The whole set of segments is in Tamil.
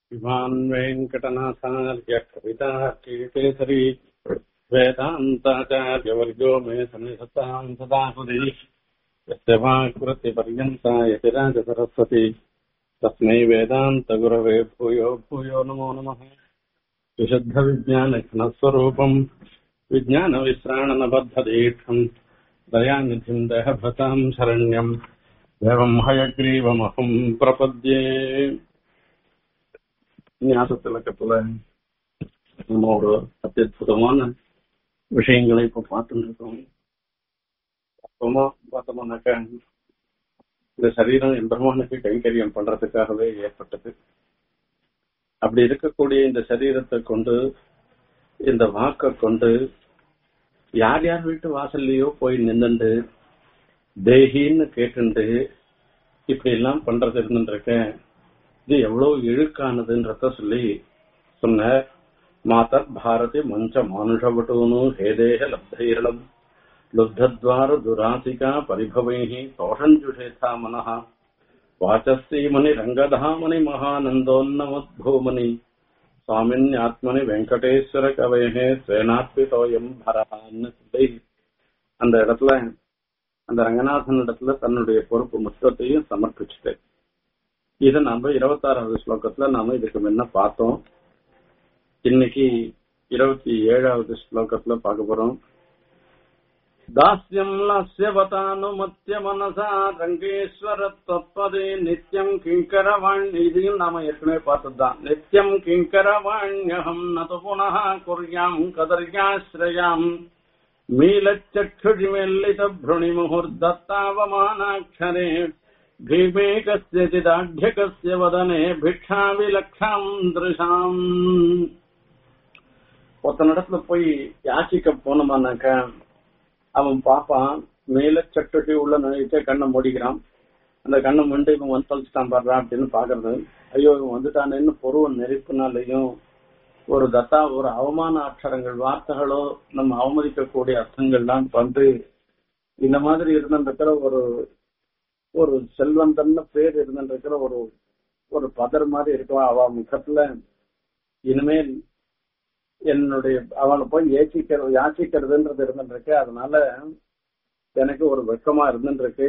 इमान् वेङ्कटनाथार्य कविताः केसरी वेदान्ताचार्यवर्गो मे सन्निधत्ताम् सदा हृदि यस्य वाक्कृतिपर्यन्ता यतिराजसरस्वती तस्मै वेदान्तगुरवे भूयो भूयो नमो नमः विशुद्धविज्ञानघनस्वरूपम् विज्ञानविश्राणनबद्धदीक्षम् दयानिधिम् देहभृताम् शरण्यम् देवम् हयग्रीवमहम् प्रपद्ये ஞாபகத்திலக்கத்துல நம்ம ஒரு அத்தியுதமான விஷயங்களை இப்ப பார்த்துட்டு இருக்கோம் அப்பமா பார்த்தோம்னாக்கா இந்த சரீரம் எம்பெருமானுக்கு கைங்கரியம் பண்றதுக்காகவே ஏற்பட்டது அப்படி இருக்கக்கூடிய இந்த சரீரத்தை கொண்டு இந்த வாக்கை கொண்டு யார் யார் வீட்டு வாசல்லையோ போய் நின்னுண்டு தேகின்னு கேட்டுண்டு இப்படி எல்லாம் பண்றது இருந்துருக்கேன் இது எவ்வளவு இழுக்கானதுன்றத சொல்லி சொன்ன மாதர் பாரதி மஞ்ச மானுஷவட்டூனு ஹேதேக லப்தைரளம் லுப்தத்வார துராசிகா பரிபவைஹி தோஷஞ்சுஷேதா மனः வாச்சஸ்ரீமணி ரங்கதாமணி மகானந்தோன்னமத்பூமணி சுவாமின்யாத்மனி வெங்கடேஸ்வர கவயே ஸ்வேனாத்விதோயம் பரஹான்னு சொல்லி அந்த இடத்துல அந்த ரங்கநாதன் இடத்துல தன்னுடைய பொறுப்பு மொத்தத்தையும் சமர்ப்பிச்சுட்டு இதை நாம இருபத்தாறாவது ஸ்லோகத்துல நாம இதுக்கு முன்ன பார்த்தோம் இன்னைக்கு இருபத்தி ஏழாவது ஸ்லோகத்துல பார்க்க போறோம் தாஸ்யம் லாஸ்யவதானுமத்திய மனசா ரங்கேஸ்வர தத்பதே நித்தியம் கிங்கரவாண் இதையும் நாம ஏற்கனவே பார்த்ததுதான் நித்தியம் கிங்கரவாண்யகம் நது புனः குர்யாம் கதர்யாஸ்ரயாம் மீலச்சक्षुषिमेल्लित भ्रुणिमुहुर्दत्तावमानाक्षरे भीमे कस्यचिदाढ्यकस्य वदने भिक्षाविलक्षाम् दृशाम् ஒருத்தனிடத்துல போய் யாச்சிக்க போனோமானாக்க அவன் பாப்பான் மேல சட்டுட்டி உள்ள நினைச்சே கண்ணை மூடிக்கிறான் அந்த கண்ணை மண்டு இவன் வந்து தொலைச்சிட்டான் பாடுறான் அப்படின்னு பாக்குறது ஐயோ இவன் வந்துட்டானேன்னு பொருவ நெருப்புனாலையும் ஒரு தத்தா ஒரு அவமான அக்ஷரங்கள் வார்த்தைகளோ நம்ம அவமதிக்கக்கூடிய அர்த்தங்கள்லாம் வந்து இந்த மாதிரி இருந்திருக்கிற ஒரு ஒரு செல்வந்தன்னு பேர் இருந்திருக்கிற ஒரு ஒரு பதர் மாதிரி இருக்கலாம் அவ முகத்துல இனிமேல் என்னுடைய அவனை போய் ஏச்சிக்கிற யாச்சிக்கிறதுன்றது இருந்துருக்கு அதனால எனக்கு ஒரு வெக்கமா இருந்துருக்கு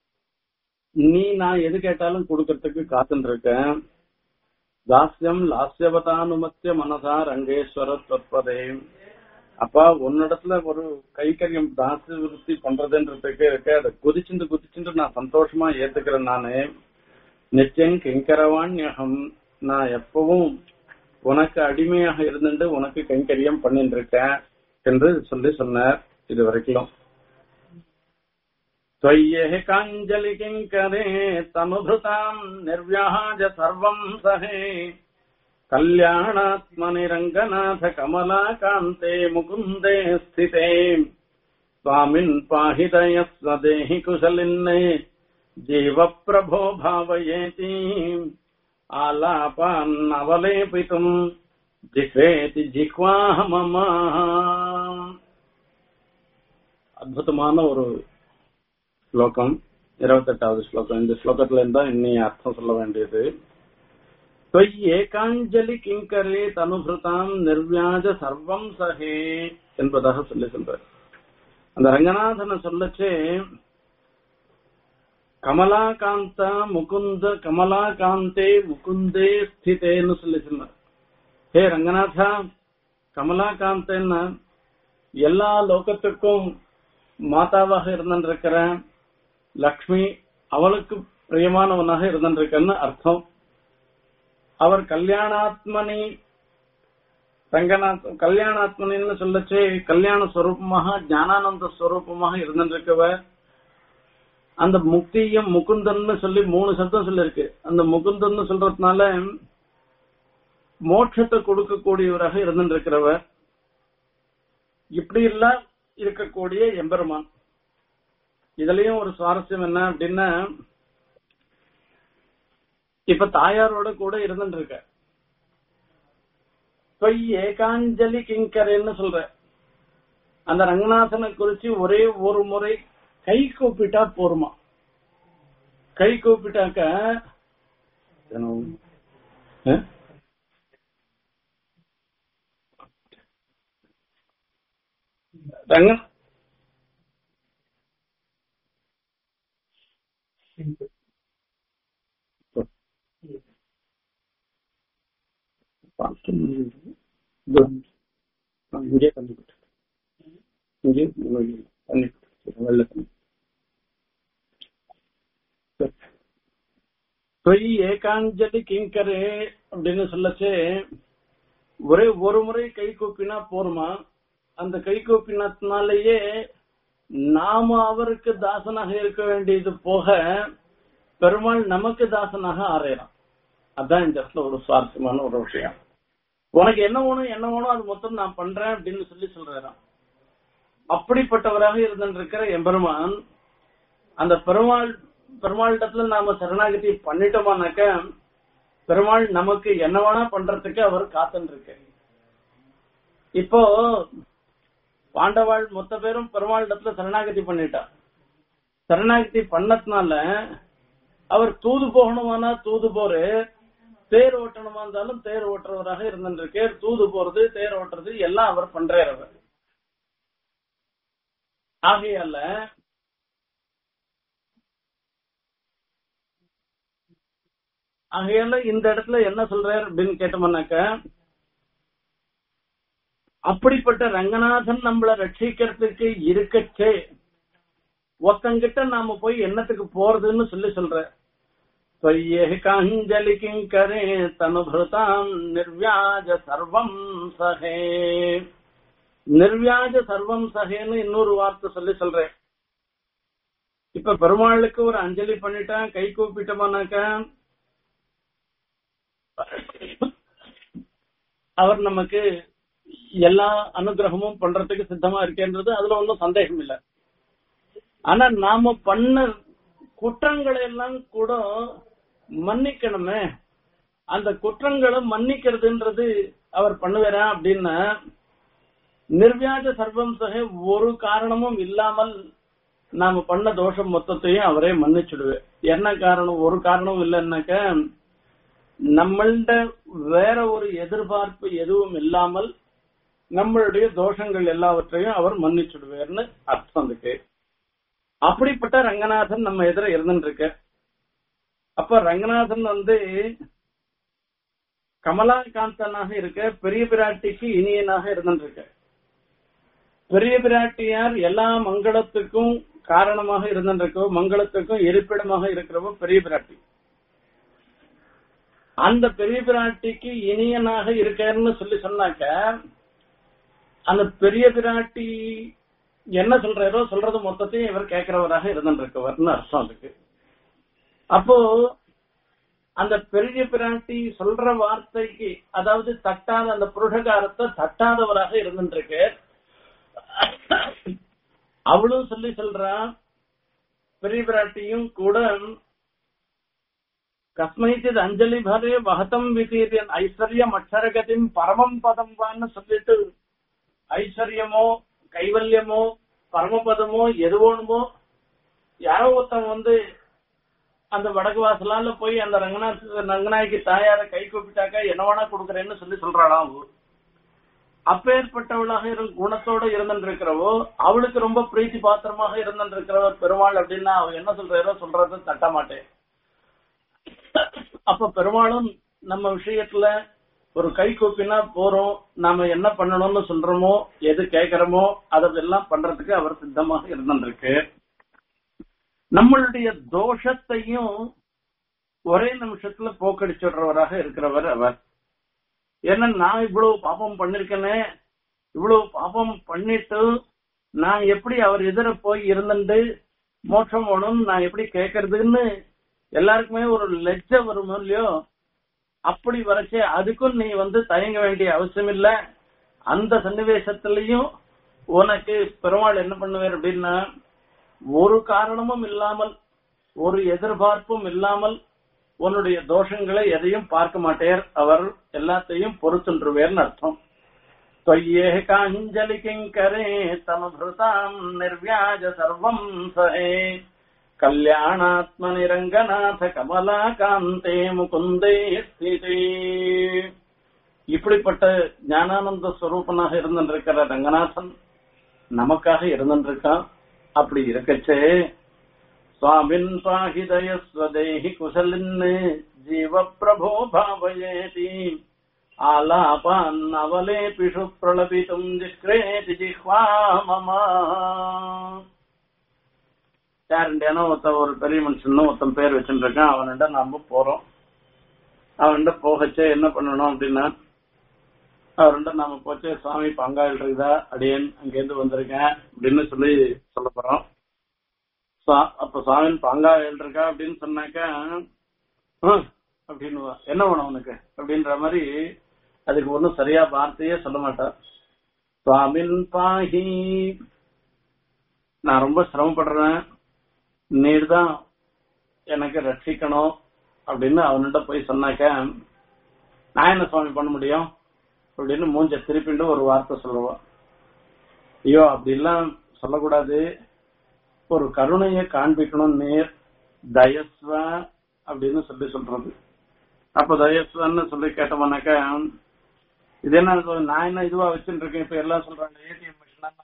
நீ நான் எது கேட்டாலும் கொடுக்கறதுக்கு காத்துட்டு இருக்கேன் தாஸ்யம் லாஸ்யவதானுமத்திய மனசா ரங்கேஸ்வர தொற்பதே அப்பா உன்னிடத்துல ஒரு கைக்கரியம் தாச விருத்தி பண்றதுன்றதுக்கு இருக்கு அதை குதிச்சுண்டு குதிச்சுண்டு நான் சந்தோஷமா ஏத்துக்கிறேன் நானு நிச்சயம் கிங்கரவாண்யகம் நான் எப்பவும் உனக்கு அடிமையாக இருந்துட்டு உனக்கு கைங்கரியம் பண்ணிட்டு இருக்கேன் என்று சொல்லி சொன்னார் இது வரைக்கும் त्वय्येह काञ्जलिकिङ्करे तनुभृताम् निर्व्याज सर्वम् सहे कल्याणात्मनि रङ्गनाथ कमलाकान्ते मुकुन्दे स्थिते स्वामिन् पाहि दयस्व देहि कुशलिन्ने जीवप्रभो भावयेति आलापान्नवलेपितुम् जिह्वेति जिह्वाह मम அற்புதமான ஒரு ஸ்லோகம் இருபத்தெட்டாவது ஸ்லோகம் இந்த ஸ்லோகத்துல இருந்தா இன்னி அர்த்தம் சொல்ல வேண்டியது தொய் ஏகாஞ்சலி கிங்கரே தனுபிருதாம் நிர்வியாஜ சர்வம் சகே என்பதாக சொல்லி சொல்றார் அந்த ரங்கநாதனை சொல்லச்சே கமலாகாந்தா முகுந்த கமலாகாந்தே முகுந்தே ஸ்திதேன்னு சொல்லி சொன்னார் ஹே ரங்கநாதா கமலாகாந்தேன்னா எல்லா லோகத்துக்கும் மாதாவாக இருந்திருக்கிற லக்ஷ்மி அவளுக்கு பிரியமானவனாக இருந்திருக்கன்னு அர்த்தம் அவர் கல்யாணாத்மனி ரங்கநாத் கல்யாணாத்மனின்னு சொல்லச்சு கல்யாண ஸ்வரூபமாக ஞானானந்த ஸ்வரூபமாக இருந்திருக்கவர் அந்த முக்தியும் முகுந்தன்னு சொல்லி மூணு சப்தம் சொல்லிருக்கு அந்த முகுந்தன்னு சொல்றதுனால மோட்சத்தை கொடுக்கக்கூடியவராக இருந்திருக்கிறவர் இப்படி எல்லாம் இருக்கக்கூடிய எம்பெருமான் இதுலயும் ஒரு சுவாரஸ்யம் என்ன அப்படின்னா இப்ப தாயாரோட கூட இருந்துட்டு இருக்க பொய் ஏகாஞ்சலி கிங்கரேன்னு சொல்ற அந்த ரங்கநாதனை குறிச்சு ஒரே ஒரு முறை கை கூப்பிட்டா போருமா கை கூப்பிட்டாக்க அஹ், ரங்க இங்கே தண்ணி கொடு. இங்கே தண்ணி கொடு. வெள்ளை தண்ணி பொய் ஏகாஞ்சலி கிங்கரே அப்படின்னு சொல்லச்சு ஒரே ஒரு முறை கை கூப்பினா போருமா அந்த கை கூப்பினத்தினாலேயே நாம அவருக்கு தாசனாக இருக்க வேண்டியது போக பெருமாள் நமக்கு தாசனாக ஆறையலாம் அதான் இந்த இடத்துல ஒரு சுவாரஸ்யமான ஒரு விஷயம் உனக்கு என்ன வேணும் என்ன வேணும் அது மொத்தம் நான் பண்றேன் அப்படின்னு சொல்லி சொல்றாராம் அப்படிப்பட்டவராக இருந்திருக்கிற எம்பெருமான் அந்த பெருமாள் பெருமாளிடத்துல நாம சரணாகதி பண்ணிட்டோமானாக்க பெருமாள் நமக்கு என்ன வேணா பண்றதுக்கு அவர் காத்துன்னு இருக்கு இப்போ பாண்டவாள் மொத்த பேரும் பெருமாளிடத்துல சரணாகதி பண்ணிட்டா சரணாகதி பண்ணதுனால அவர் தூது போகணுமானா தூது போரு தேர் ஓட்டணுமா இருந்தாலும் தேர் ஓட்டுறவராக இருந்திருக்கு தூது போறது தேர் ஓட்டுறது எல்லாம் அவர் பண்றாரு அவர் ஆகையால ஆகையால இந்த இடத்துல என்ன சொல்றாரு அப்படின்னு கேட்டோம்னாக்க அப்படிப்பட்ட ரங்கநாதன் நம்மள ரட்சிக்கிறதுக்கு இருக்கச்சே ஒருத்தங்கிட்ட நாம போய் என்னத்துக்கு போறதுன்னு சொல்லி சொல்ற காஞ்சலி கிங்கரே தனுபிருதாம் நிர்வியாஜ சர்வம் சகே நிர்வியாஜ சர்வம் சகேன்னு இன்னொரு வார்த்தை சொல்லி சொல்றேன் இப்ப பெருமாளுக்கு ஒரு அஞ்சலி பண்ணிட்டான் கை கூப்பிட்டோம்னாக்கா அவர் நமக்கு எல்லா அனுகிரகமும் பண்றதுக்கு சித்தமா இருக்கேன்றது அதுல ஒன்றும் சந்தேகம் இல்லை ஆனா நாம பண்ண குற்றங்களை எல்லாம் கூட மன்னிக்கணுமே அந்த குற்றங்களை மன்னிக்கிறதுன்றது அவர் பண்ணுவாரா அப்படின்னா நிர்வியாஜ சர்வம் சகை ஒரு காரணமும் இல்லாமல் நாம பண்ண தோஷம் மொத்தத்தையும் அவரே மன்னிச்சுடுவேன் என்ன காரணம் ஒரு காரணம் இல்லைன்னாக்க நம்மள்ட வேற ஒரு எதிர்பார்ப்பு எதுவும் இல்லாமல் நம்மளுடைய தோஷங்கள் எல்லாவற்றையும் அவர் மன்னிச்சுடுவார்னு அர்த்தம் அதுக்கு அப்படிப்பட்ட ரங்கநாதன் நம்ம எதிர இருந்துட்டு இருக்க அப்ப ரங்கநாதன் வந்து கமலாகாந்தனாக இருக்க பெரிய பிராட்டிக்கு இனியனாக இருந்துட்டு இருக்க பெரிய பிராட்டியார் எல்லா மங்களத்துக்கும் காரணமாக இருந்துட்டு மங்களத்துக்கும் இருப்பிடமாக இருக்கிறவோ பெரிய பிராட்டி அந்த பெரிய பிராட்டிக்கு இனியனாக இருக்காருன்னு சொல்லி சொன்னாக்க அந்த பெரிய பிராட்டி என்ன சொல்றாரோ சொல்றது மொத்தத்தையும் இவர் கேட்கிறவராக இருந்துருக்கவர்னு அர்த்தம் அதுக்கு அப்போ அந்த பெரிய பிராட்டி சொல்ற வார்த்தைக்கு அதாவது தட்டாத அந்த புருஷகாரத்தை தட்டாதவராக இருந்துருக்கு அவளும் சொல்லி சொல்றா பெரிய பிராட்டியும் கூட கஸ்மைச்சித் அஞ்சலி பரே வகதம் விதீரியன் ஐஸ்வர்யம் அக்ஷரகதிம் பரமம் பதம் வான்னு சொல்லிட்டு ஐஸ்வர்யமோ கைவல்யமோ பரமபதமோ எது வேணுமோ யாரோ ஒருத்தன் வந்து அந்த வடக்கு வாசலால போய் அந்த ரங்கநாத் ரங்கநாயகி தாயார கை கூப்பிட்டாக்கா என்ன வேணா கொடுக்கறேன்னு சொல்லி சொல்றாளாம் அவ அப்பேற்பட்டவளாக இரு குணத்தோட இருந்திருக்கிறவோ அவளுக்கு ரொம்ப பிரீத்தி பாத்திரமாக இருந்திருக்கிறவர் பெருமாள் அப்படின்னா அவ என்ன சொல்றாரோ சொல்றத தட்ட மாட்டேன் அப்ப பெருமாளும் நம்ம விஷயத்துல ஒரு கை கூப்பினா போறோம் நாம என்ன பண்ணணும்னு சொல்றோமோ எது கேட்கிறோமோ அதெல்லாம் பண்றதுக்கு அவர் சித்தமாக இருந்திருக்கு நம்மளுடைய தோஷத்தையும் ஒரே நிமிஷத்துல போக்கடிச்சுடுறவராக இருக்கிறவர் அவர் ஏன்னா நான் இவ்வளவு பாப்பம் பண்ணிருக்கேனே இவ்வளவு பாப்பம் பண்ணிட்டு நான் எப்படி அவர் எதிர போய் இருந்துட்டு மோட்சம் வேணும் நான் எப்படி கேட்கறதுன்னு எல்லாருக்குமே ஒரு லெஜ்ஜ வரும் இல்லையோ அப்படி வரைச்சே அதுக்கும் நீ வந்து தயங்க வேண்டிய அவசியம் இல்ல அந்த சன்னிவேசத்திலையும் உனக்கு பெருமாள் என்ன பண்ணுவார் அப்படின்னா ஒரு காரணமும் இல்லாமல் ஒரு எதிர்பார்ப்பும் இல்லாமல் உன்னுடைய தோஷங்களை எதையும் பார்க்க மாட்டேர் அவர் எல்லாத்தையும் பொறுத்துன்றுவேர்னு அர்த்தம் त्वय्येह काञ्जलि किङ्करे तनुभृताम् निर्व्याज सर्वम् सहे கல்யாணாத்மனிரங்கநாத கமலாகாந்தே முகுந்தே ஸ்திதே இப்படிப்பட்ட ஞானானந்த ஸ்வரூபனாக இருந்திருக்கிற ரங்கநாதன் நமக்காக இருந்துருக்கான் அப்படி இருக்கச்சே சுவாமின் பாகிதய ஸ்வதேஹி குசலின்னு ஜீவ பிரபோ பாவயேதி ஆலாபான் அவலேபிஷு பிரலபித்தும் ஜிக்ரேதி ஜிஹ்வா மமா யாருண்டியானோ ஒருத்தன் ஒரு பெரிய மனுஷன் ஒருத்தன் பேர் வச்சுட்டு இருக்கான் அவன்கிட்ட நாம போறோம் அவன்கிட்ட போகச்சே என்ன பண்ணணும் அப்படின்னா அவர்கிட்ட நாம போச்சு சுவாமி பங்காள் இருக்குதா அடியேன் அங்கேருந்து வந்திருக்கேன் அப்படின்னு சொல்லி சொல்ல போறோம் சா- அப்ப சுவாமி பங்காள் இருக்கா அப்படின்னு சொன்னாக்கா "ஹம்" அப்படின்னு என்ன வேணும் உனக்கு அப்படின்ற மாதிரி அதுக்கு ஒன்றும் சரியா வார்த்தையே சொல்ல மாட்டான் சுவாமின் பாஹி நான் ரொம்ப சிரமப்படுறேன் நீர் தான் எனக்கு ரட்சிக்கணும் அப்படின்னு அவன்கிட்ட போய் சொன்னாக்க நான் என்ன சுவாமி பண்ண முடியும் அப்படின்னு மூஞ்ச திருப்பிண்டு ஒரு வார்த்தை சொல்லுவான் ஐயோ அப்படிலாம் சொல்லக்கூடாது ஒரு கருணையை காண்பிக்கணும் நேர் தயஸ்வ அப்படின்னு சொல்லி சொல்றது அப்ப தயஸ்வன்னு சொல்லி கேட்டோம்னாக்கா இது என்ன சொல்றது? நான் என்ன இதுவா வச்சுட்டு இருக்கேன் இப்ப எல்லாம் சொல்றாங்க ஏடிஎம் மிஷின்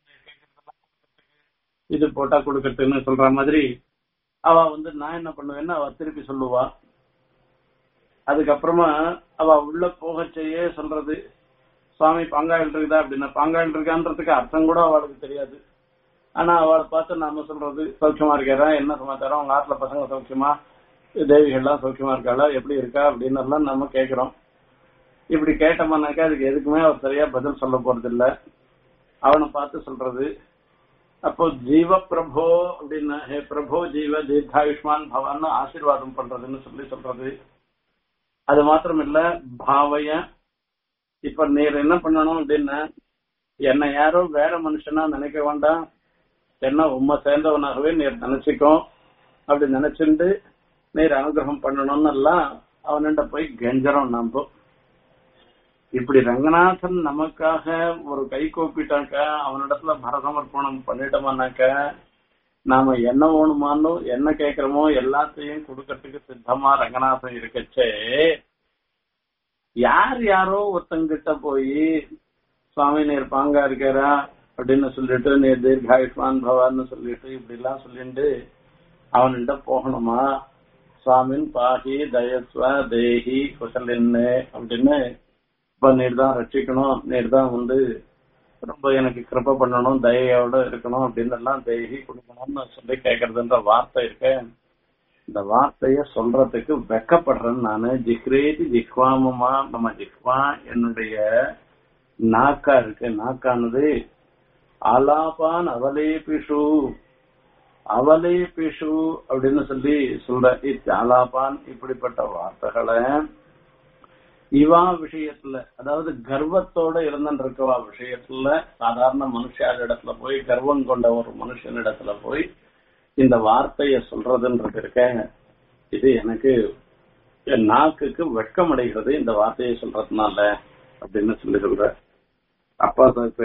இது போட்டா கொடுக்கறதுன்னு சொல்ற மாதிரி அவ வந்து நான் என்ன பண்ணுவேன்னு அவ திருப்பி சொல்லுவா அதுக்கப்புறமா அவ உள்ள போகச்சேயே சொல்றது சுவாமி பாங்காயில் இருக்குதா அப்படின்னா பாங்காயில் இருக்கான்றதுக்கு அர்த்தம் கூட அவளுக்கு தெரியாது ஆனா அவளை பார்த்து நாம சொல்றது சௌக்கியமா இருக்காரா என்ன சமாச்சாரம் உங்க ஆத்துல பசங்க சௌக்கியமா தேவிகள்லாம் சௌக்கியமா இருக்காளா எப்படி இருக்கா அப்படின்னு எல்லாம் நம்ம கேக்குறோம் இப்படி கேட்டோம்னாக்கா அதுக்கு எதுக்குமே அவர் சரியா பதில் சொல்ல போறது இல்ல அவனை பார்த்து சொல்றது அப்போ ஜீவ பிரபோ அப்படின்னா ஹே பிரபோ ஜீவ தீர்காயுஷ்மான் பவான்னு ஆசீர்வாதம் பண்றதுன்னு சொல்லி சொல்றது அது மாத்திரம் இல்ல பாவைய இப்ப நீர் என்ன பண்ணணும் அப்படின்னா என்னை யாரோ வேற மனுஷனா நினைக்க வேண்டாம் என்ன உண்மை சேர்ந்தவனாகவே நீர் நினைச்சுக்கோ அப்படி நினைச்சுண்டு நீர் அனுகிரகம் பண்ணணும்னு எல்லாம் அவன்கிட்ட போய் கெஞ்சறோம் நாம இப்படி ரங்கநாதன் நமக்காக ஒரு கை கோப்பிட்டாக்க அவனிடத்துல பரசமர்ப்பணம் பண்ணிட்டோம்னாக்க நாம என்ன வேணுமானோ என்ன கேட்கிறோமோ எல்லாத்தையும் கொடுக்கறதுக்கு சித்தமா ரங்கநாதன் இருக்கச்சே யார் யாரோ ஒருத்தங்கிட்ட போய் சுவாமி நீர் பாங்கா இருக்கிறா அப்படின்னு சொல்லிட்டு நீர் தீர்காயுஷ்மான் பவான்னு சொல்லிட்டு இப்படி எல்லாம் சொல்லிட்டு அவன்கிட்ட போகணுமா சுவாமின் பாகி தயஸ்வ தேஹி குசலின்னு அப்படின்னு இப்ப நீர் தான் ரட்சிக்கணும் நீர் தான் வந்து ரொம்ப எனக்கு கிருப்ப பண்ணணும் தயையோட இருக்கணும் அப்படின்னு எல்லாம் தேகி கொடுக்கணும்னு சொல்லி கேக்குறதுன்ற வார்த்தை இருக்க இந்த வார்த்தைய சொல்றதுக்கு வெக்கப்படுறேன் நானு ஜிக்ரேதி ஜிக்வாமமா நம்ம ஜிக்வா என்னுடைய நாக்கா இருக்கு நாக்கானது ஆலாபான் அவலேபிஷு அவலேபிஷு அப்படின்னு சொல்லி சொல்ற இத் ஆலாபான் இப்படிப்பட்ட வார்த்தைகளை இவா விஷயத்துல அதாவது கர்வத்தோட இருந்திருக்கவா விஷயத்துல சாதாரண மனுஷார் இடத்துல போய் கர்வம் கொண்ட ஒரு மனுஷனிடத்துல போய் இந்த வார்த்தைய சொல்றதுன்றது இருக்க இது எனக்கு என் நாக்குக்கு வெட்கம் அடைகிறது இந்த வார்த்தையை சொல்றதுனால அப்படின்னு சொல்லி சொல்ற அப்பா அதுக்கு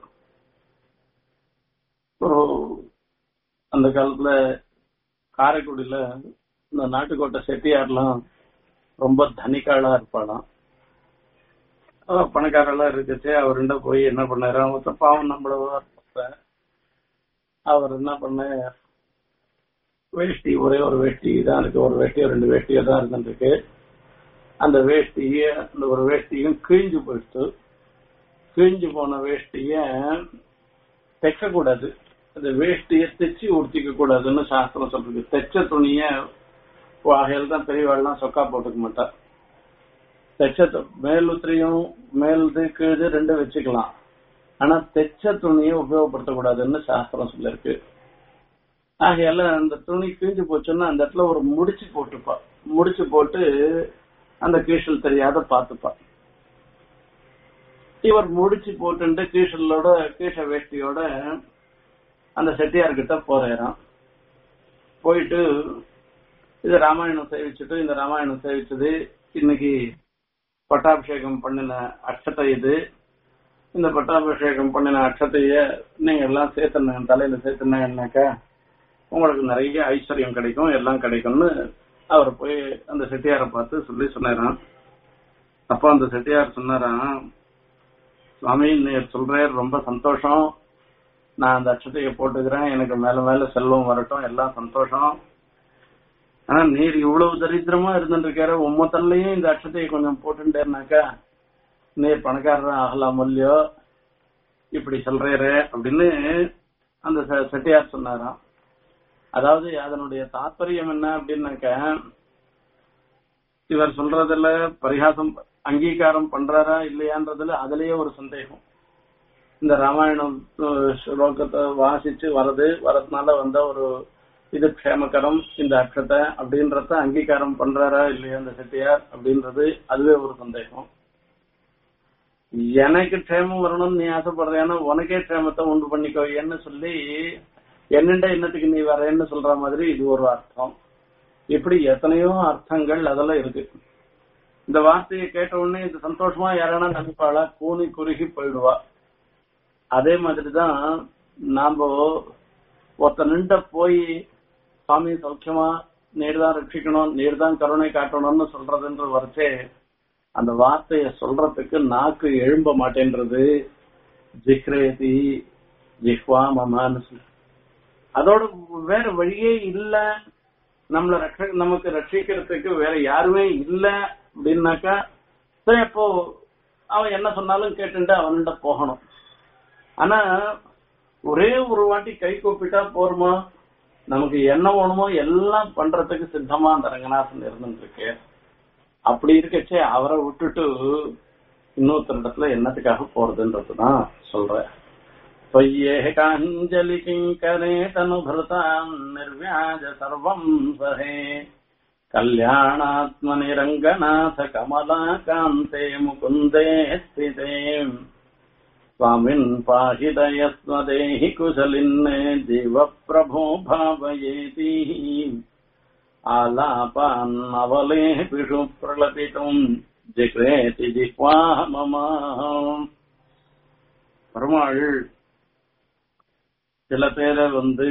ஒரு அந்த காலத்துல காரைக்குடியில இந்த நாட்டுக்கோட்டை செட்டியார்லாம் ரொம்ப தனிக்காளா இருப்பாளாம் அவ பணக்காரெல்லாம் இருக்குச்சு அவர்கிட்ட போய் என்ன பண்ணாரு அவன் பாவம் நம்மள அவர் என்ன பண்ண வேஷ்டி ஒரே ஒரு வேஷ்டி தான் இருக்கு ஒரு வேஷ்டியோ ரெண்டு வேஷ்டியோ தான் இருந்துருக்கு அந்த வேஷ்டிய அந்த ஒரு வேஷ்டியும் கிழிஞ்சு போயிடுச்சு கிழிஞ்சு போன வேஷ்டிய தைக்க கூடாது அந்த வேஷ்டிய தைச்சு உடுத்திக்க கூடாதுன்னு சாஸ்திரம் சொல்றது தைச்ச துணிய வாகையில் தான் பெரியவாள்லாம் சொக்கா போட்டுக்க மாட்டா தைச்ச து- மேலுத்திரியும் மேலுது கீழு ரெண்டும் வச்சுக்கலாம் ஆனா தைச்ச துணியை உபயோகப்படுத்தக்கூடாதுன்னு சாஸ்திரம் சொல்லிருக்கு ஆகையால அந்த துணி கிழிஞ்சு போச்சுன்னா அந்த இடத்துல ஒரு முடிச்சு போட்டுப்பா முடிச்சு போட்டு அந்த கீழல் தெரியாத பாத்துப்பா இவர் முடிச்சு போட்டுட்டு கீழலோட கீழ வேஷ்டியோட அந்த செட்டியார் கிட்ட போறாராம் போயிட்டு இது ராமாயணம் சேவிச்சுட்டு இந்த ராமாயணம் சேவிச்சது இன்னைக்கு பட்டாபிஷேகம் பண்ணின அக்ஷத்தை இது இந்த பட்டாபிஷேகம் பண்ணின அக்ஷத்தைய நீங்க எல்லாம் சேர்த்துன தலையில சேர்த்துனாக்கா உங்களுக்கு நிறைய ஐஸ்வர்யம் கிடைக்கும் எல்லாம் கிடைக்கும்னு அவர் போய் அந்த செட்டியாரை பார்த்து சொல்லி சொன்னாராம் அப்போ அந்த செட்டியார் சொன்னாராம் சுவாமி நீ சொல்ற ரொம்ப சந்தோஷம் நான் அந்த அட்சத்தையை போட்டுக்கிறேன் எனக்கு மேல மேல செல்வம் வரட்டும் எல்லாம் சந்தோஷம் ஆனா நீர் இவ்வளவு தரித்திரமா இருந்துட்டு இருக்காரு உம்மத்தல்லையும் இந்த அட்சத்தையை கொஞ்சம் போட்டுட்டேன்னாக்கா நீர் பணக்காரன் ஆகலாம் இல்லையோ இப்படி சொல்றாரு அப்படின்னு அந்த செ- செட்டியார் சொன்னாராம் அதாவது அதனுடைய தாற்பயம் என்ன அப்படின்னாக்க இவர் சொல்றதுல பரிகாசம் அங்கீகாரம் பண்றாரா இல்லையான்றதுல அதுலயே ஒரு சந்தேகம் இந்த ராமாயணம் அஹ், ஸ்லோகத்தை வாசிச்சு வரது வரதுனால வந்த ஒரு இது க்ஷேமகரம் இந்த அக்ஷத்தை அப்படின்றத அங்கீகாரம் பண்றாரா இல்லையா இந்த செட்டியார் அப்படின்றது அதுவே ஒரு சந்தேகம் எனக்கு க்ஷேமம் வரணும்னு நீ ஆசைப்படுறேன்னா உனக்கே க்ஷேமத்தை உண்டு பண்ணிக்கோ என்ன சொல்லி என்னண்ட என்னத்துக்கு நீ வரேன்னு சொல்ற மாதிரி இது ஒரு அர்த்தம் இப்படி எத்தனையோ அர்த்தங்கள் அதெல்லாம் இருக்கு இந்த வார்த்தையை கேட்ட உடனே இது சந்தோஷமா யாரானா நினைப்பாளா கூனி குறுகி போயிடுவா அதே மாதிரிதான் நாம ஒருத்த நின்ற போய் சுவாமி சௌக்கியமா நீர்தான் ரட்சிக்கணும் நீர்தான் கருணை காட்டணும்னு சொல்றதுன்ற வரைச்சே அந்த வார்த்தைய சொல்றதுக்கு நாக்கு எழும்ப மாட்டேன்றது ஜிக்ரேதி ஜிஹ்வா மமான்னு சொல்லி அதோட வேற வழியே இல்ல நம்மள ரட்ச நமக்கு ரட்சிக்கிறதுக்கு வேற யாருமே இல்ல அப்படின்னாக்கா சரி அப்போ அவன் என்ன சொன்னாலும் கேட்டுட்டு அவன்கிட்ட போகணும் ஆனா ஒரே ஒரு வாட்டி கை கூப்பிட்டா போருமா நமக்கு என்ன வேணுமோ எல்லாம் பண்றதுக்கு சித்தமா அந்த ரங்கநாதன் இருந்துட்டு இருக்கு அப்படி இருக்கச்சே அவரை விட்டுட்டு இன்னொருத்தர் இடத்துல என்னத்துக்காக போறதுன்றதுதான் சொல்றேன் त्वय्येकाञ्जलि किङ्करे तनुभृताम् निर्व्याज सर्वम् सहे कल्याणात्मनि रङ्गनाथ कमलाकान्ते मुकुन्दे स्थिते स्वामिन् पाहि दयस्वदेहि कुशलिन्ने जीवप्रभो भावयेति आलापान्नवलेपिषु प्रलपितुम् जिह्वेति जिह्वा मम பெருமாள் சில பேரை வந்து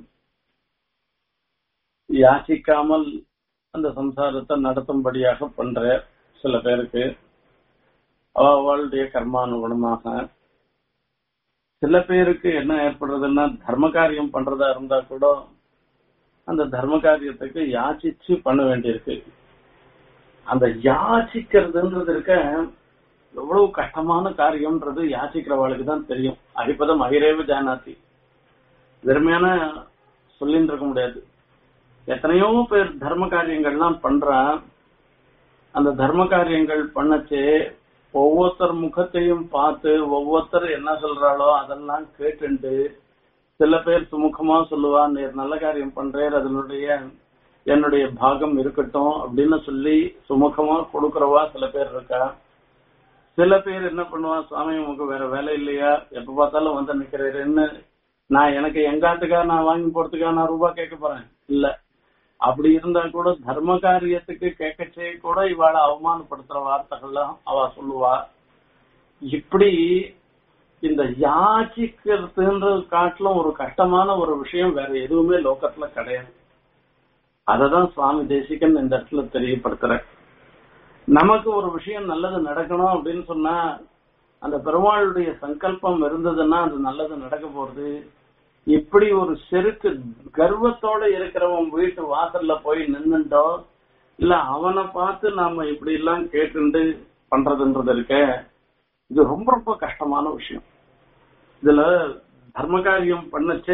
யாசிக்காமல் அந்த சம்சாரத்தை நடத்தும்படியாக பண்ற சில பேருக்கு அவ அவளுடைய கர்மானுகுணமாக சில பேருக்கு என்ன ஏற்படுறதுன்னா தர்ம காரியம் பண்றதா இருந்தா கூட அந்த தர்ம காரியத்துக்கு யாச்சிச்சு பண்ண வேண்டியிருக்கு அந்த யாச்சிக்கிறதுன்றது இருக்க எவ்வளவு கஷ்டமான காரியம்ன்றது யாச்சிக்கிறவாளுக்கு தான் தெரியும் அடிப்பதம் அகிரேவ ஜானாத்தி வெறுமையான சொல்லின்னு இருக்க முடியாது எத்தனையோ பேர் தர்ம காரியங்கள்லாம் பண்றா அந்த தர்ம காரியங்கள் பண்ணச்சே ஒவ்வொருத்தர் முகத்தையும் பார்த்து ஒவ்வொருத்தர் என்ன சொல்றாளோ அதெல்லாம் கேட்டுண்டு சில பேர் சுமுகமா சொல்லுவா நீர் நல்ல காரியம் பண்றேன் அதனுடைய என்னுடைய பாகம் இருக்கட்டும் அப்படின்னு சொல்லி சுமுகமா கொடுக்கறவா சில பேர் இருக்கா சில பேர் என்ன பண்ணுவா சுவாமி உங்களுக்கு வேற வேலை இல்லையா எப்ப பார்த்தாலும் வந்து நிக்கிறேன்னு நான் எனக்கு எங்காத்துக்கா நான் வாங்கி போறதுக்கா நான் ரூபாய் கேட்க போறேன் இல்ல அப்படி இருந்தா கூட தர்ம காரியத்துக்கு கேட்கச்சே கூட இவாளை அவமானப்படுத்துற வார்த்தைகள்லாம் அவ சொல்லுவா இப்படி இந்த யாச்சிக்கிறதுன்றது காட்டிலும் ஒரு கஷ்டமான ஒரு விஷயம் வேற எதுவுமே லோகத்துல கிடையாது அததான் சுவாமி தேசிகன் இந்த இடத்துல தெரியப்படுத்துற நமக்கு ஒரு விஷயம் நல்லது நடக்கணும் அப்படின்னு சொன்னா அந்த பெருமாளுடைய சங்கல்பம் இருந்ததுன்னா அது நல்லது நடக்க போறது இப்படி ஒரு செருக்கு கர்வத்தோட இருக்கிறவன் வீட்டு வாசல்ல போய் நின்னுட்டோ இல்ல அவனை பார்த்து நாம இப்படி எல்லாம் கேட்டுண்டு பண்றதுன்றது இருக்க இது ரொம்ப ரொம்ப கஷ்டமான விஷயம் இதுல தர்ம காரியம் பண்ணச்சே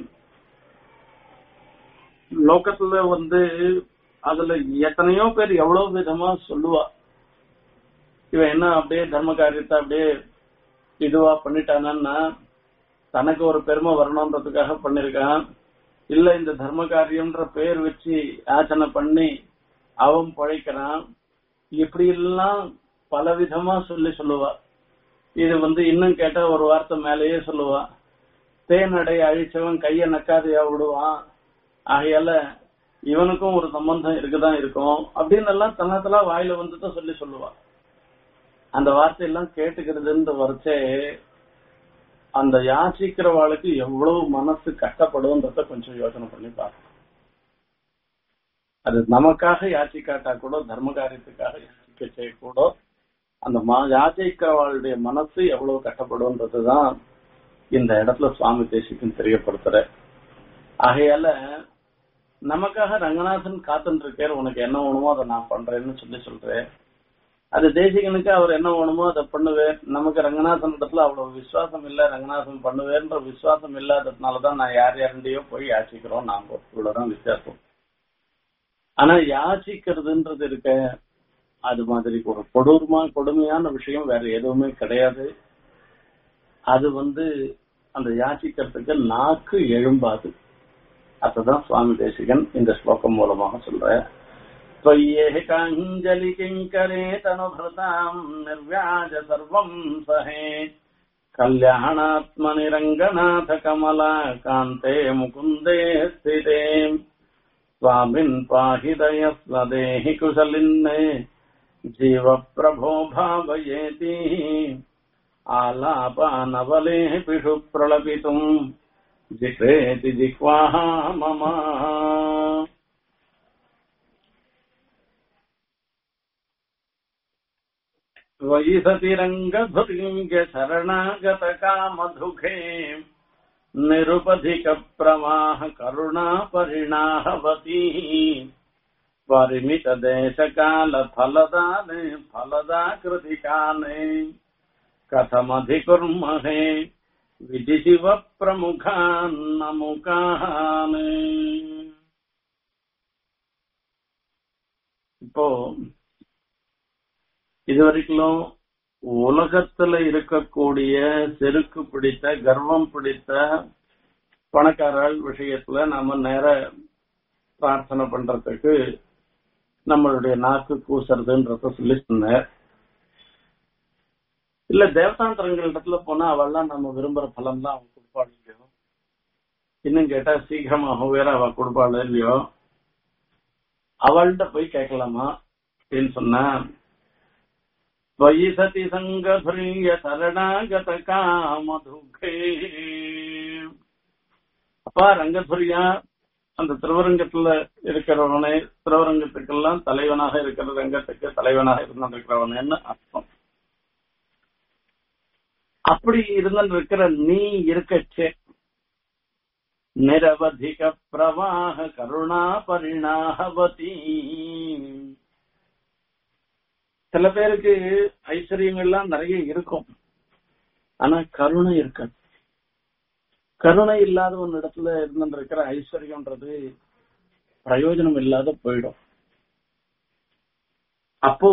லோகத்துல வந்து அதுல எத்தனையோ பேர் எவ்வளவு விதமா சொல்லுவா இவன் என்ன அப்படியே தர்ம காரியத்தை அப்படியே இதுவா பண்ணிட்டானா தனக்கு ஒரு பெருமை வரணுன்றதுக்காக பண்ணிருக்கான் இல்ல இந்த தர்ம காரியம்ன்ற பேர் வச்சு யாச்சனை பண்ணி அவன் பழைக்கிறான் இப்படி எல்லாம் பல விதமா சொல்லி சொல்லுவா இது வந்து இன்னும் கேட்டா ஒரு வார்த்தை மேலேயே சொல்லுவா தேனடை அழிச்சவன் கைய நக்காதையா விடுவான் ஆகையால இவனுக்கும் ஒரு சம்பந்தம் இருக்குதான் இருக்கும் அப்படின்னு எல்லாம் தன்னத்துல வாயில வந்துட்டு சொல்லி சொல்லுவா அந்த வார்த்தையெல்லாம் கேட்டுக்கிறதுன்ற வரைச்சே அந்த யாசிக்கிறவாளுக்கு எவ்வளவு மனசு கஷ்டப்படும்ன்றத கொஞ்சம் யோசனை பண்ணி பார்க்கணும் அது நமக்காக யாச்சிக்காட்டா கூட தர்ம காரியத்துக்காக யாச்சிக்கச்சே கூட அந்த மா- யாச்சிக்கிறவாளுடைய மனசு எவ்வளவு கஷ்டப்படும்ன்றதுதான் இந்த இடத்துல சுவாமி தேசிகன் தெரியப்படுத்துற ஆகையால நமக்காக ரங்கநாதன் காத்துட்டு இருக்கார் உனக்கு என்ன வேணுமோ அதை நான் பண்றேன்னு சொல்லி சொல்றேன் அது தேசிகனுக்கு அவர் என்ன வேணுமோ அதை பண்ணுவேன் நமக்கு ரங்கநாதன் இடத்துல அவ்வளவு விசுவாசம் இல்ல ரங்கநாதன் பண்ணுவேன்ற விசுவாசம் இல்லாததுனாலதான் நான் யார் யாருண்டையோ போய் யாச்சிக்கிறோம் நாங்க இவ்வளவுதான் வித்தியாசம் ஆனா யாச்சிக்கிறதுன்றது இருக்க அது மாதிரி ஒரு கொடூரமா கொடுமையான விஷயம் வேற எதுவுமே கிடையாது அது வந்து அந்த யாச்சிக்கிறதுக்கு நாக்கு எழும்பாது அதுதான் சுவாமி தேசிகன் இந்த ஸ்லோகம் மூலமாக சொல்ற त्वय्येकाञ्जलि किङ्करे तनुभृताम् निर्व्याज सर्वम् सहे कल्याणात्मनि रङ्गनाथ कमला कान्ते मुकुन्दे स्थिते स्वामिन् पाहि दयस्वदेहि कुशलिन्ने जीवप्रभो भावयेति आलापानवलेपिषु प्रलपितुम् जिह्वेति जिह्वाः मम त्वयि सतिरङ्गभृङ्ग शरणागतकामधुखे निरुपधिकप्रवाह करुणापरिणाहवती परिमितदेशकालफलदाने फलदाकृतिकाने कथमधिकुर्महे विधिशिवप्रमुखान्नमुकान् இப்போ இதுவரைக்கும் உலகத்துல இருக்கக்கூடிய செருக்கு பிடித்த கர்வம் பிடித்த பணக்காரர்கள் விஷயத்துல நாம நேர பிரார்த்தனை பண்றதுக்கு நம்மளுடைய நாக்கு கூசுறதுன்றத சொல்லி சொன்னார் இல்ல தேவதாந்திரங்கள் இடத்துல போனா அவெல்லாம் நம்ம விரும்புற பலம் தான் அவன் கொடுப்பாள் இல்லையோ இன்னும் கேட்டா சீக்கிரமாக வேற அவ கொடுப்பாள் இல்லையோ அவள்கிட்ட போய் கேட்கலாமா அப்படின்னு சொன்னா त्वयि सति सङ्गभृङ्ग शरणागत कामधुखे அப்பா ரங்கதுரியா அந்த திருவரங்கத்துல இருக்கிறவனே திருவரங்கத்துக்கெல்லாம் தலைவனாக இருக்கிற ரங்கத்துக்கு தலைவனாக இருந்திருக்கிறவனேன்னு அர்த்தம் அப்படி இருந்திருக்கிற நீ இருக்கச்சே நிரவதிக பிரவாக கருணா பரிணாகவதி சில பேருக்கு ஐஸ்வர்யங்கள்லாம் நிறைய இருக்கும் ஆனா கருணை இருக்காது கருணை இல்லாத ஒரு இடத்துல இருந்திருக்கிற ஐஸ்வர்யம்ன்றது பிரயோஜனம் இல்லாத போயிடும் அப்போ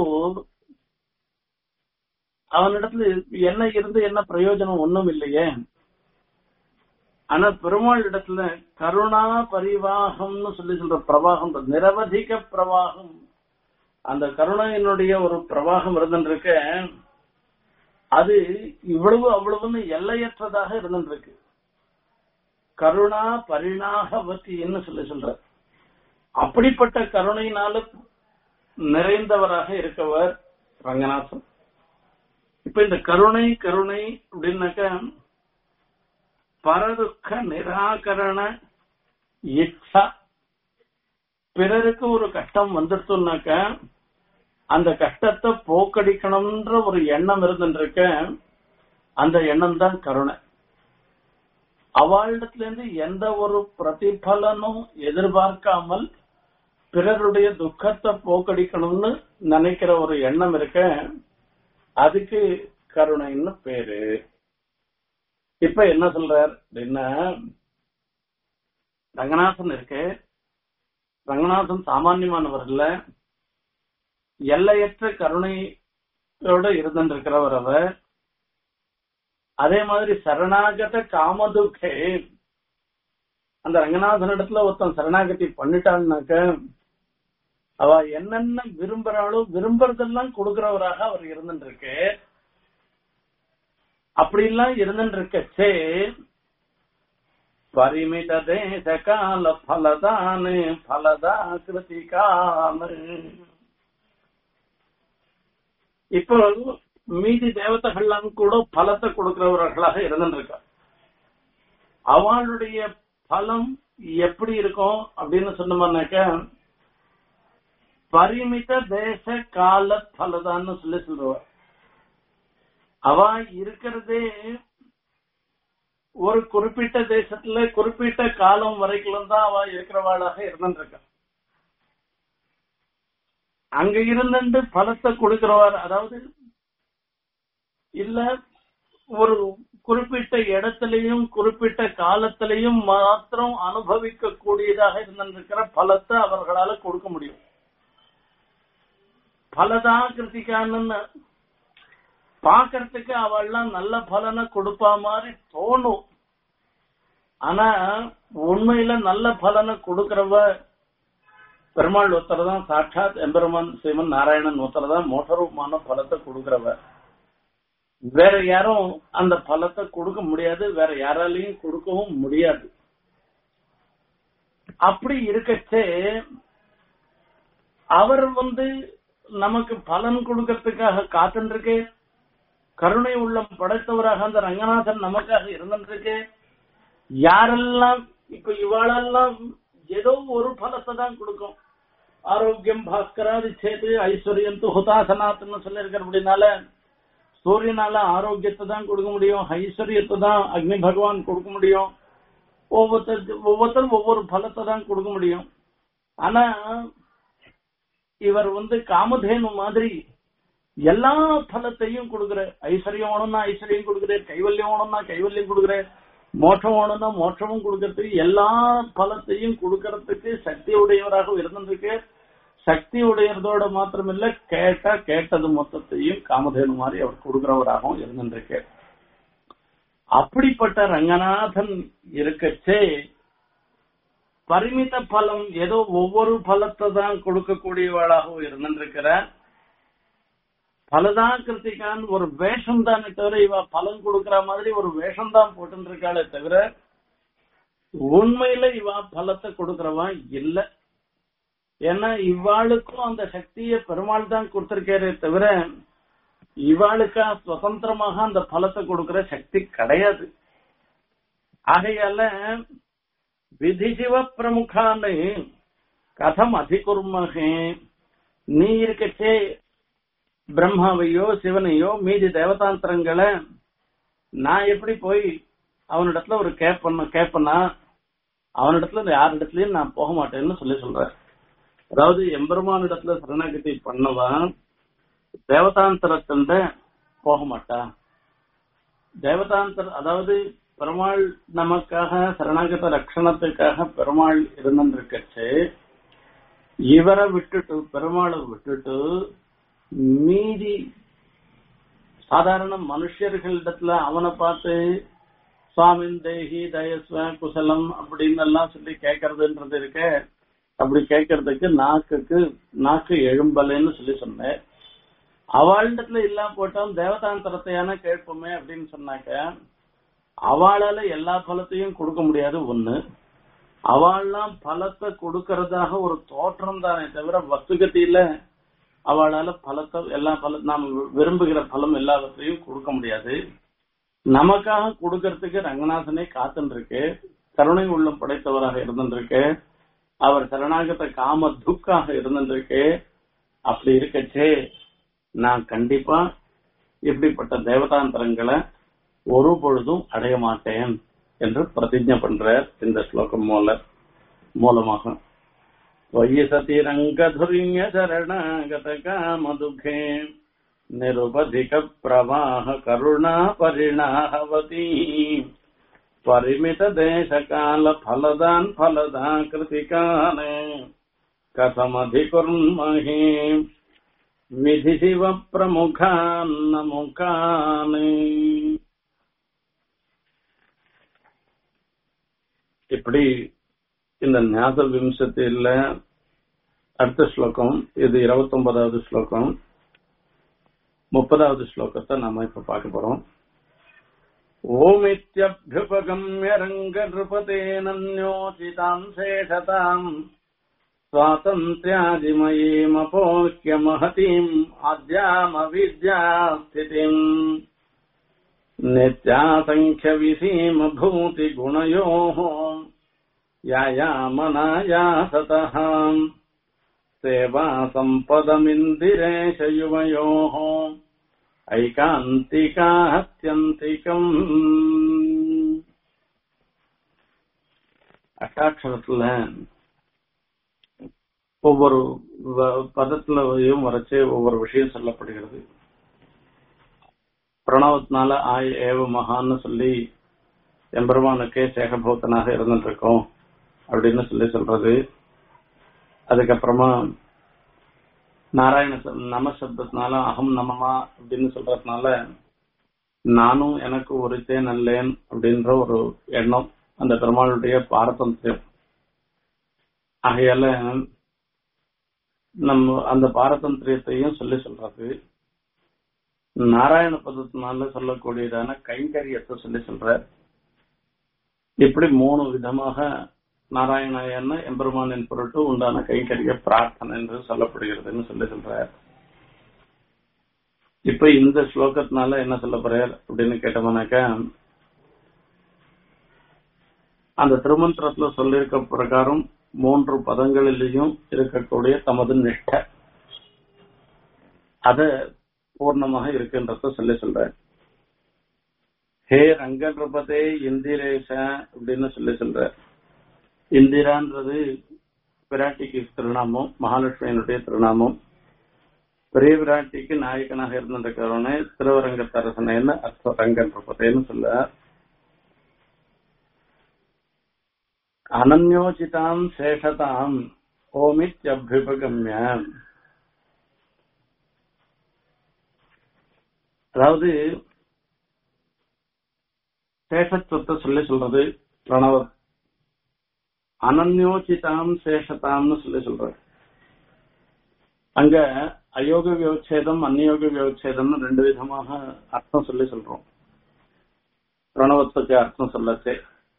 அவனிடத்துல என்ன இருந்து என்ன பிரயோஜனம் ஒண்ணும் இல்லையே ஆனா பெருமாள் இடத்துல கருணா பரிவாகம்னு சொல்லி சொல்ற பிரவாகம் நிரவதிக பிரவாகம் அந்த கருணையினுடைய ஒரு பிரவாகம் இருந்துருக்கு அது இவ்வளவு அவ்வளவுன்னு எல்லையற்றதாக இருந்துருக்கு கருணா பரிணாகவத்தின்னு சொல்லி சொல்ற அப்படிப்பட்ட கருணையினால நிறைந்தவராக இருக்கவர் ரங்கநாதன் இப்ப இந்த கருணை கருணை அப்படின்னாக்க பரதுக்க நிராகரண இச்சா பிறருக்கு ஒரு கஷ்டம் வந்துடுச்சுனாக்க அந்த கஷ்டத்தை போக்கடிக்கணும்ன்ற ஒரு எண்ணம் இருந்துருக்க அந்த எண்ணம் தான் கருணை அவளிடத்துல இருந்து எந்த ஒரு பிரதிபலனும் எதிர்பார்க்காமல் பிறருடைய துக்கத்தை போக்கடிக்கணும்னு நினைக்கிற ஒரு எண்ணம் இருக்க அதுக்கு கருணைன்னு பேரு இப்ப என்ன சொல்றார் அப்படின்னா ரங்கநாதன் இருக்கு ரங்கநாதன் சாமான்யமானவர் இல்ல எல்லையற்ற கருணையோட இருந்திருக்கிறவர் அவர் அதே மாதிரி சரணாகத காமதுக்கே அந்த ரங்கநாதன் இடத்துல ஒருத்தன் சரணாகதி பண்ணிட்டான்னாக்க அவ என்னென்ன விரும்புறாளோ விரும்புறதெல்லாம் கொடுக்கிறவராக அவர் இருந்துருக்கு அப்படிலாம் இருந்துருக்கச்சே பரிமித தேச கால பலதானு பலதா கிருத்திகாம இப்போ மீதி தேவதைகள்லாம் கூட பலத்தை கொடுக்கிறவர்களாக இருந்துருக்கா அவளுடைய பலம் எப்படி இருக்கும் அப்படின்னு சொன்னோம்னாக்க பரிமித தேச கால பலதான்னு சொல்லி சொல்லுவா அவ இருக்கிறதே ஒரு குறிப்பிட்ட தேசத்துல குறிப்பிட்ட காலம் வரைக்கும் தான் அவ இருக்கிறவாளாக இருந்துருக்கா அங்க இருந்துட்டு பலத்தை கொடுக்கிறவார் அதாவது இல்ல ஒரு குறிப்பிட்ட இடத்திலையும் குறிப்பிட்ட காலத்திலையும் மாத்திரம் அனுபவிக்க கூடியதாக இருந்திருக்கிற பலத்தை அவர்களால கொடுக்க முடியும் பலதா கிருத்திகான்னு பாக்கிறதுக்கு அவள்லாம் நல்ல பலனை கொடுப்பா மாதிரி தோணும் ஆனா உண்மையில நல்ல பலனை கொடுக்கறவ பெருமாள் ஒருத்தர் தான் சாட்சாத் எம்பெருமான் சிவன் நாராயணன் ஒருத்தர் தான் மோட்டரூபமான பலத்தை கொடுக்கறவ வேற யாரும் அந்த பலத்தை கொடுக்க முடியாது வேற யாராலையும் கொடுக்கவும் முடியாது அப்படி இருக்கச்சே அவர் வந்து நமக்கு பலன் கொடுக்கறதுக்காக காத்துருக்கு கருணை உள்ளம் படைத்தவராக அந்த ரங்கநாதன் நமக்காக இருந்துருக்கு யாரெல்லாம் இப்ப இவாளெல்லாம் ஏதோ ஒரு பலத்தை தான் கொடுக்கும் ஆரோக்கியம் பாஸ்கராதி சேது ஐஸ்வர்யம் ஹுதாசனாத்னு சொல்லியிருக்கிற அப்படின்னால சூரியனால ஆரோக்கியத்தை தான் கொடுக்க முடியும் ஐஸ்வர்யத்தை தான் அக்னி பகவான் கொடுக்க முடியும் ஒவ்வொருத்தர் ஒவ்வொருத்தரும் ஒவ்வொரு பலத்தை தான் கொடுக்க முடியும் ஆனா இவர் வந்து காமதேனு மாதிரி எல்லா பலத்தையும் கொடுக்குற ஐஸ்வர்யம் வேணும்னா ஐஸ்வர்யம் கொடுக்குறாரு கைவல்யம் வேணும்னா கைவல்யம் கொடுக்குறாரு மோட்சம் வேணும்னா மோட்சமும் கொடுக்கறதுக்கு எல்லா பலத்தையும் கொடுக்கறதுக்கு சக்தி உடையவராக இருந்திருக்கு சக்தி உடையதோட மாத்திரமில்ல கேட்டா கேட்டது மொத்தத்தையும் காமதேனு மாதிரி அவர் கொடுக்கிறவராகவும் இருந்திருக்கு அப்படிப்பட்ட ரங்கநாதன் இருக்கச்சே பரிமித பலம் ஏதோ ஒவ்வொரு பலத்தை தான் கொடுக்கக்கூடியவளாகவும் இருந்திருக்கிறார் பலதான் கிருத்திகான் ஒரு வேஷம் தானே தவிர இவ பலன் கொடுக்கிற மாதிரி ஒரு வேஷம் தான் போட்டு இருக்காளே தவிர உண்மையில இவ பலத்தை கொடுக்கறவா இல்ல ஏன்னா இவாளுக்கும் அந்த சக்தியை பெருமாள் தான் கொடுத்திருக்காரே தவிர இவாளுக்கா சுதந்திரமாக அந்த பலத்தை கொடுக்கிற சக்தி கிடையாது ஆகையால விதிசிவ பிரமுகான்னு கதம் அதிகுர்மகே நீ இருக்கச்சே பிரம்மாவையோ சிவனையோ மீதி தேவதாந்திரங்களை நான் எப்படி போய் அவனிடத்துல ஒரு கேப்பண்ண கேப்பனா அவனிடத்துல யாரிடத்துலயும் நான் போக மாட்டேன்னு சொல்லி சொல்றேன் அதாவது எம்பெருமானிடத்துல சரணாகதி பண்ணவன் தேவதாந்திரத்தில போக மாட்டா தேவதாந்திர அதாவது பெருமாள் நமக்காக சரணாகத ரட்சணத்துக்காக பெருமாள் இருந்திருக்கச்சு இவரை விட்டுட்டு பெருமாளை விட்டுட்டு மீதி சாதாரண மனுஷர்களிடத்துல அவனை பார்த்து சுவாமின் தேகி தயஸ்வ குசலம் அப்படின்னு எல்லாம் சொல்லி கேட்கறதுன்றது இருக்க அப்படி கேட்கறதுக்கு நாக்குக்கு நாக்கு எழும்பலைன்னு சொல்லி சொன்னேன் அவளிடத்துல இல்லாம போட்டோம் தேவதாந்திரத்தையான கேட்போமே அப்படின்னு சொன்னாக்க அவளால எல்லா பலத்தையும் கொடுக்க முடியாது ஒண்ணு அவள்லாம் பலத்தை கொடுக்கறதாக ஒரு தோற்றம் தானே தவிர வஸ்துகத்தில அவளால பலத்தை எல்லா பல நாம் விரும்புகிற பலம் எல்லாவற்றையும் கொடுக்க முடியாது நமக்காக கொடுக்கறதுக்கு ரங்கநாதனே காத்துன்னு இருக்கு கருணை உள்ளம் படைத்தவராக இருந்திருக்கு அவர் சரணாகத்த காம துக்காக இருந்திருக்கு அப்படி இருக்கச்சே நான் கண்டிப்பா இப்படிப்பட்ட தேவதாந்திரங்களை ஒரு பொழுதும் அடைய மாட்டேன் என்று பிரதிஜை பண்றார் இந்த ஸ்லோகம் மூல மூலமாக त्वयि सति रङ्गधुर्यशरणागतकामदुःखे निरुपधिकप्रवाह करुणा परिणाहवती परिमितदेशकालफलदान् फलदा कृतिकान् कथमधिकुर्महे विधिशिवप्रमुखान्नमुखान् இப்படி இந்த ஞாச விம்சத்தில அடுத்த ஸ்லோகம் இது இருபத்தி ஒன்பதாவது ஸ்லோகம் முப்பதாவது ஸ்லோகத்தை நாம இப்ப பார்க்க போறோம் ஓமித்யபியுபகம்ய ரங்கநృపతేనన్యోచితాం శేషతాం స్వాతంత్ర్యాజిమయీమపోహ్య మహతీం ఆద్యామవిద్యాస్థితిम् नित्यासङ्ख्यविसीमभूति गुणयोः यायामनायासतः सेवा सम्पदमिन्दिरेशयुवयोः ऐकान्तिकाहत्यन्तिकम् அட்டாட்சரத்துல ஒவ்வொரு வ- பதத்துலயும் வரைச்சு ஒவ்வொரு விஷயம் சொல்லப்படுகிறது பிரணவத்தினால ஆய் ஏவ மகான்னு சொல்லி எம்பெருமானுக்கே சேகபௌத்தனாக இருந்துட்டு இருக்கோம் அப்படின்னு சொல்லி சொல்றது அதுக்கப்புறமா நாராயண சப்- நம சப்தத்தினால அகம் நமமா அப்படின்னு சொல்றதுனால நானும் எனக்கு ஒருத்தே நல்லேன் அப்படின்ற ஒரு எண்ணம் அந்த பெருமாளுடைய பாரதந்திரம் ஆகையால நம்ம அந்த பாரதந்திரியத்தையும் சொல்லி சொல்றது நாராயண பதத்தினால சொல்லக்கூடியதான கைங்கரியத்தை சொல்லி சொல்ற இப்படி மூணு விதமாக நாராயணயன எம்பெருமானின் பொருட்டு உண்டான கைங்கரிய பிரார்த்தனை என்று சொல்லப்படுகிறதுன்னு சொல்லி சொல்றார் இப்ப இந்த ஸ்லோகத்தினால என்ன சொல்ல போறார் அப்படின்னு கேட்டோம்னாக்கா அந்த திருமந்திரத்துல சொல்லியிருக்க பிரகாரம் மூன்று பதங்களிலேயும் இருக்கக்கூடிய தமது நிஷ்டை அத பூர்ணமாக இருக்குன்றத சொல்லி சொல்றார் ஹே ரங்கநிருபதே இந்திரேஷ அப்படின்னு சொல்லி சொல்ற இந்திரான்றது பிராட்டிக்கு திருநாமம் மகாலட்சுமியினுடைய திருநாமம் பெரிய பிராட்டிக்கு நாயகனாக இருந்திருக்கிறவனே திருவரங்கத்தரசனேன்னு அர்த்த ரங்கநிருபதேன்னு சொல்ல அனன்யோசிதாம் சேஷதாம் ஓமித்யபியுபகம்ய அதாவது சேஷத்துவத்தை சொல்லி சொல்றது பிரணவ அனன்யோசிதாம் சேஷதாம்னு சொல்லி சொல்ற அங்க அயோக வியோச்சேதம் அந்நியோக வியோச்சேதம்னு ரெண்டு விதமாக அர்த்தம் சொல்லி சொல்றோம் பிரணவத்துக்கு அர்த்தம் சொல்லச்சே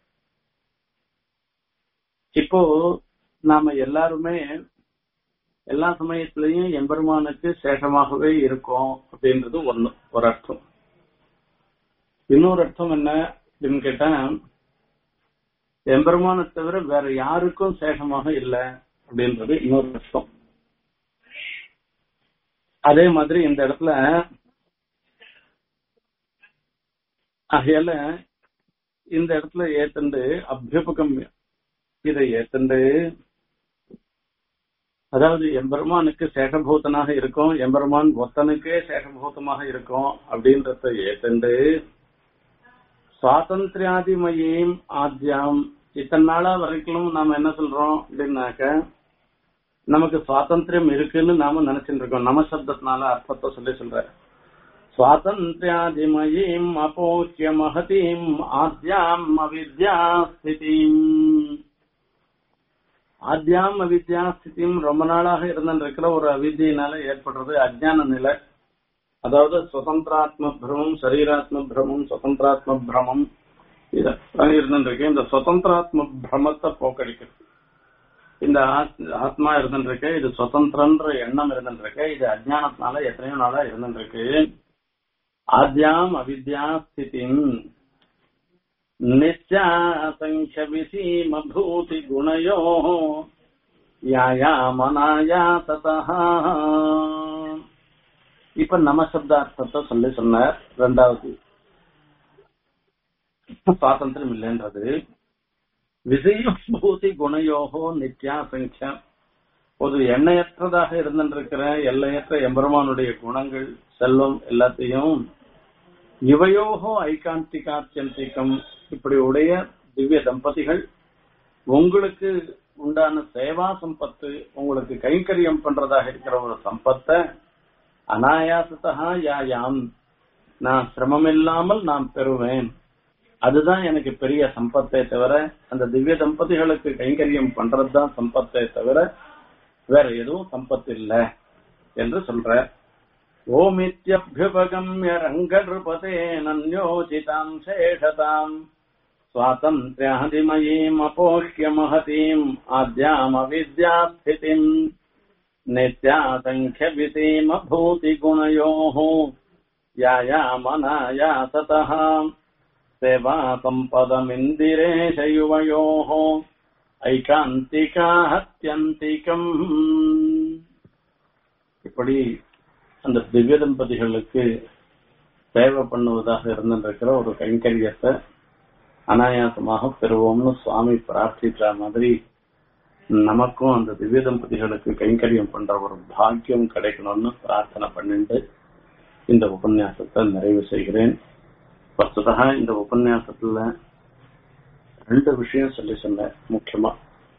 இப்போ நாம எல்லாருமே எல்லா சமயத்திலையும் எம்பெருமானுக்கு சேஷமாகவே இருக்கோம் அப்படின்றது ஒண்ணு ஒரு அர்த்தம் இன்னொரு அர்த்தம் என்ன அப்படின்னு கேட்டா எம்பெருமானை தவிர வேற யாருக்கும் சேஷமாக இல்லை அப்படின்றது இன்னொரு அர்த்தம் அதே மாதிரி இந்த இடத்துல ஆகையால இந்த இடத்துல ஏத்துண்டு அபியுபகம் இதை ஏத்துண்டு அதாவது எம்பெருமானுக்கு சேஷபூதனாக இருக்கும் எம்பெருமான் ஒத்தனுக்கே சேஷபூதமாக இருக்கும் அப்படின்றத ஏத்துண்டு சுவாதந்திரியாதிமயம் ஆத்யாம் இத்தனை நாளா வரைக்கும் நாம என்ன சொல்றோம் அப்படின்னாக்க நமக்கு சுவாதந்திரம் இருக்குன்னு நாம நினைச்சிட்டு இருக்கோம் நம சப்தத்தினால அர்த்தத்தை சொல்லி சொல்ற சுவாதந்திரியாதிமயம் அபோக்கிய மகதீம் ஆத்யாம் அவித்யா ஸ்திதிம் ஆத்யாம் அவித்யா ஸ்திதிம் ரொம்ப நாளாக இருந்திருக்கிற ஒரு அவித்தியினால ஏற்படுறது அஜ்ஞான நிலை அதாவது சுதந்திராத்ம பிரமம் சரீராத்ம பிரமம் சுதந்திராத்ம பிரமம் இதெல்லாம் இருந்துருக்கு இந்த சுதந்திராத்ம பிரமத்தை போக்கடிக்கிறது இந்த ஆத்- ஆத்மா இருந்துருக்கு இது சுதந்திரன்ற எண்ணம் இருந்துருக்கு இது அஜ்ஞானத்தினால எத்தனையோ நாளா இருந்துருக்கு ஆத்யாம் அவித்யா ஸ்திதிம் நித்யாசங்க விசீமபூதி குணயோ யாயாமனாயா ததா இப்ப நம சப்தார்த்தத்தை சொல்லி சொன்னார் ரெண்டாவது சுவாதந்திரம் இல்லைன்றது விசயபூதி குணயோகோ நித்யாசங்கியா ஒரு எண்ணெயற்றதாக இருந்திருக்கிற எல்லையற்ற எம்பெருமானுடைய குணங்கள் செல்வம் எல்லாத்தையும் இவையோகோ ஐகாந்திகாத்தியந்திகம் இப்படி உடைய திவ்ய தம்பதிகள் உங்களுக்கு உண்டான சேவா சம்பத்து உங்களுக்கு கைங்கரியம் பண்றதாக இருக்கிற ஒரு சம்பத்தை அனாயாசத்தா யாயாம் நான் சிரமம் இல்லாமல் நான் பெறுவேன் அதுதான் எனக்கு பெரிய சம்பத்தே தவிர அந்த திவ்ய தம்பதிகளுக்கு கைங்கரியம் பண்றதுதான் சம்பத்தே தவிர வேற எதுவும் சம்பத்து இல்ல என்று சொல்ற ஓமித்யபியுபகம்ய ரங்கநிருபதே நன்யோசிதாம் சேஷதாம் स्वातन्त्र्यादिमयीम् अपोह्य महतीम् आद्यामविद्यास्थितिम् नित्यासङ्ख्यवितीमभूतिगुणयोः यायामनायासतः सेवा सम्पदमिन्दिरेशयुवयोः ஐகாந்திகாஹத்யந்திகம் இப்படி அந்த திவ்ய தம்பதிகளுக்கு சேவை பண்ணுவதாக இருந்திருக்கிற ஒரு கைங்கரியத்தை அனாயாசமாக பெறுவோம்னு சுவாமி பிரார்த்திக்கிற மாதிரி நமக்கும் அந்த திவ்ய தம்பதிகளுக்கு கைங்கரியம் பண்ற ஒரு பாக்கியம் கிடைக்கணும்னு பிரார்த்தனை பண்ணிட்டு இந்த உபன்யாசத்தை நிறைவு செய்கிறேன் வஸ்துதா இந்த உபன்யாசத்துல ரெண்டு விஷயம் சொல்லி சொன்னேன் முக்கியமா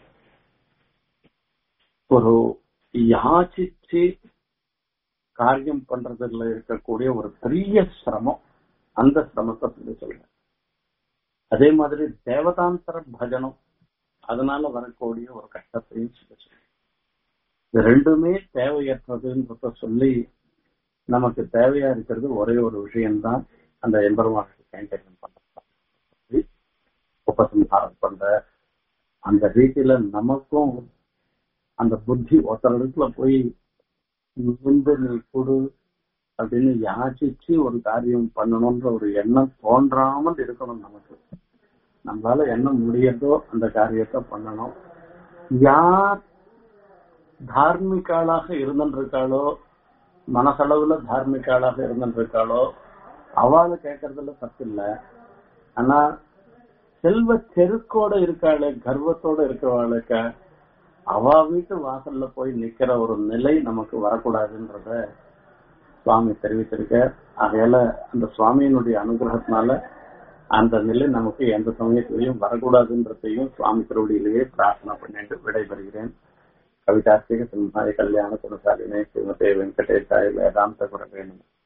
ஒரு யாச்சிச்சு காரியம் பண்றதுல இருக்கக்கூடிய ஒரு பெரிய சிரமம் அந்த சிரமத்தை சொல்லி சொல்றேன் அதே மாதிரி தேவதாந்தர பஜனம் அதனால வரக்கூடிய ஒரு கஷ்டத்தையும் சொல்லி சொல்றேன் இது ரெண்டுமே தேவையற்றதுன்றத சொல்லி நமக்கு தேவையா இருக்கிறது ஒரே ஒரு விஷயம்தான் அந்த எம்பெருமானுக்கு கைங்கரியம் பண்றது உபசம்ஹாரம் பண்ற அந்த ரீதியில நமக்கும் அந்த புத்தி ஒருத்தர் இடத்துல போய் வந்து நீ கொடு அப்படின்னு யாச்சிச்சு ஒரு காரியம் பண்ணணும்ன்ற ஒரு எண்ணம் தோன்றாமல் இருக்கணும் நமக்கு நம்மளால என்ன முடியதோ அந்த காரியத்தை பண்ணணும் யார் தார்மிகாளாக இருந்திருக்காளோ மனசளவுல தார்மிகாளாக இருந்திருக்காளோ அவளை கேட்கறதுல தப்பு இல்ல ஆனா செல்வ செருக்கோட இருக்காளே கர்வத்தோட இருக்கிறவாளுக்க அவ வீட்டு வாசல்ல போய் நிக்கிற ஒரு நிலை நமக்கு வரக்கூடாதுன்றத சுவாமி தெரிவித்திருக்க ஆகையால அந்த சுவாமியினுடைய அனுகிரகத்தினால அந்த நிலை நமக்கு எந்த சமயத்திலையும் வரக்கூடாதுன்றதையும் சுவாமி திருவடியிலேயே பிரார்த்தனை பண்ணிட்டு விடைபெறுகிறேன் கவிதார்த்திக சிம்ஹாய கல்யாண குணசாலினே ஸ்ரீமதே வெங்கடேசாய வேதாந்த குரவேணும்